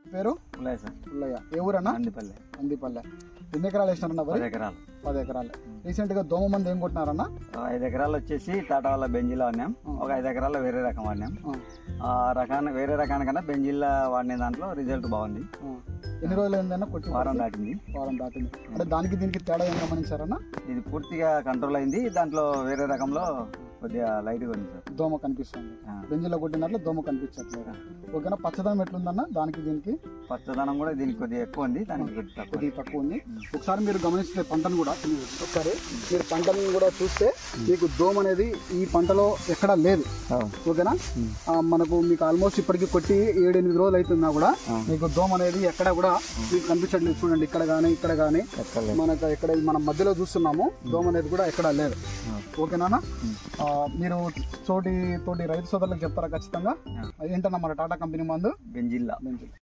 పేరు ఉన్నాయి సార్ పుల్లయ్య ఏ ఊరన్నా అందిపల్లి అందిపల్లె ఎన్ని ఎకరాలు వేసినారన్న వరి పది ఎకరాలు పది ఎకరాలు రీసెంట్ గా దోమ మంది ఏం కొట్టినారన్న ఆ, ఐదు ఎకరాలు వచ్చేసి టాటా వాళ్ళ బెంజిల్ వాడినాం ఒక ఐదు ఎకరాల్లో వేరే రకం వాడినాం ఆ, ఆ రకాన్ని వేరే రకానికన్నా బెంజిల్ వాడిన దాంట్లో రిజల్ట్ బాగుంది ఆ. ఎన్ని రోజులు అయిందన్న కొట్టి వారం దాటింది వారం దాటింది అంటే దానికి దీనికి తేడా ఏం గమనించారన్న ఇది పూర్తిగా కంట్రోల్ అయింది దాంట్లో వేరే రకంలో కొద్దిగా లైట్గా ఉంది సార్ దోమ కనిపిస్తుంది ఆ. బెంజిలో కొట్టినట్లు దోమ కనిపించట్లేదు ఓకేనా పచ్చదనం ఎట్లుందన్న దానికి దీనికి పచ్చదనం కూడా దీనికి కొద్దిగా ఎక్కువ ఉంది దానికి కొద్దిగా తక్కువ కొద్దిగా తక్కువ ఉంది ఒకసారి మీరు గమనిస్తే పంటను కూడా ఒకసారి మీరు పంటను కూడా చూస్తే మీకు దోమ అనేది ఈ పంటలో ఎక్కడా లేదు ఓకేనా ఆ, మనకు మీకు ఆల్మోస్ట్ ఇప్పటికి కొట్టి ఏడు ఎనిమిది రోజులు అవుతున్నా కూడా మీకు దోమ అనేది ఎక్కడ కూడా మీకు కనిపించట్లేదు చూడండి ఇక్కడ కానీ ఇక్కడ కానీ ఎక్కలేదు మనకు ఎక్కడ మనం మధ్యలో చూస్తున్నాము దోమ అనేది కూడా ఎక్కడ లేదు ఓకేనా ఆ, మీరు తోటి తోటి రైతు సోదరులకు చెప్తారా ఖచ్చితంగా ఏంటన్నా మన టాటా కంపెనీ మందు బెంజిల్లా బెంజిల్